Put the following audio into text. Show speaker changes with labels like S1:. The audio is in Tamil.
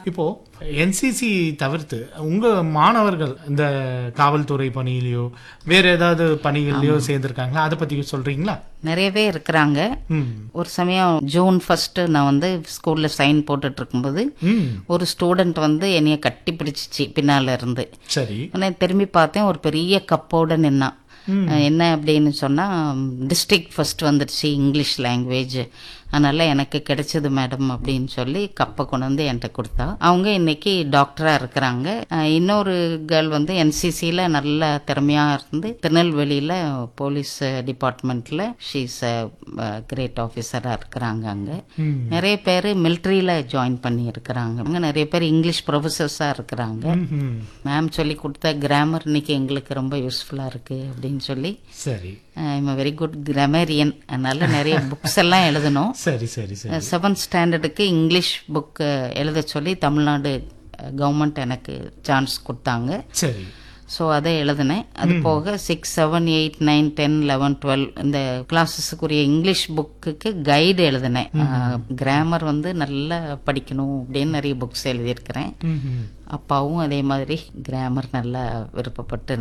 S1: இப்போ என்சிசி தவிர்த்து உங்க மாணவர்கள் இந்த காவல்துறை பணியிலையோ வேற ஏதாவது பணிகள்லயோ சேர்ந்திருக்காங்களா அதை பத்தி சொல்றீங்களா
S2: நிறையவே இருக்கிறாங்க
S1: ம்
S2: ஒரு சமயம் ஜூன் ஃபர்ஸ்ட் நான் வந்து ஸ்கூல்ல சைன் போட்டுட்டு இருக்கும்போது
S1: ம்
S2: ஒரு ஸ்டூடெண்ட் வந்து என்னைய கட்டி பிடிச்சிச்சு பின்னால இருந்து
S1: சரி
S2: உடனே திரும்பி பார்த்தேன் ஒரு பெரிய கப்போட நின்னான் அஹ் என்ன அப்படின்னு சொன்னா டிஸ்ட்ரிக்ட் ஃபர்ஸ்ட் வந்துடுச்சு இங்கிலீஷ் லாங்குவேஜ் அதனால எனக்கு கிடைச்சது மேடம் அப்படின்னு சொல்லி கப்பை கொண்டு வந்து என்கிட்ட கொடுத்தா அவங்க இன்னைக்கு டாக்டரா இருக்கிறாங்க அஹ் இன்னொரு கேர்ள் வந்து என்சிசியில் நல்ல திறமையா இருந்து திருநெல்வேலியில போலீஸ் டிபார்ட்மெண்ட்ல ஷீஸ் கிரேட் ஆஃபீஸரா இருக்கிறாங்க அங்க
S1: ம்
S2: நிறைய பேர் மிலிட்ரியில ஜாயின் பண்ணி இருக்கிறாங்க அங்க நிறைய பேர் இங்கிலீஷ் ப்ரொஃபஸர்ஸா இருக்கிறாங்க
S1: ம்ஹும்.
S2: மேம் சொல்லி கொடுத்த கிராமர் இன்னைக்கு எங்களுக்கு ரொம்ப யூஸ்ஃபுல்லா இருக்கு அப்படின்னு சொல்லி
S1: சரி
S2: ஐம் வெரி குட் கிராமரியன் அதனால நிறைய புக்ஸ் எல்லாம் எழுதணும்
S1: சரி சரி சரி
S2: செவன்த் ஸ்டாண்டர்டுக்கு இங்கிலீஷ் புக் எழுத சொல்லி தமிழ்நாடு கவர்மெண்ட் எனக்கு சான்ஸ் கொடுத்தாங்க
S1: சரி
S2: ஸோ அதை எழுதினேன் அது போக six seven eight nine ten eleven twelve இந்த கிளாஸஸுக்குரிய இங்கிலீஷ் புக்குக்கு கைடு எழுதினேன் கிராமர் வந்து நல்லா படிக்கணும் அப்படின்னு நிறைய புக்ஸ் எழுதியிருக்கிறேன்
S1: ம்ஹும்.
S2: அப்பாவும் அதே மாதிரி கிராமர் நல்லா விருப்பப்பட்டு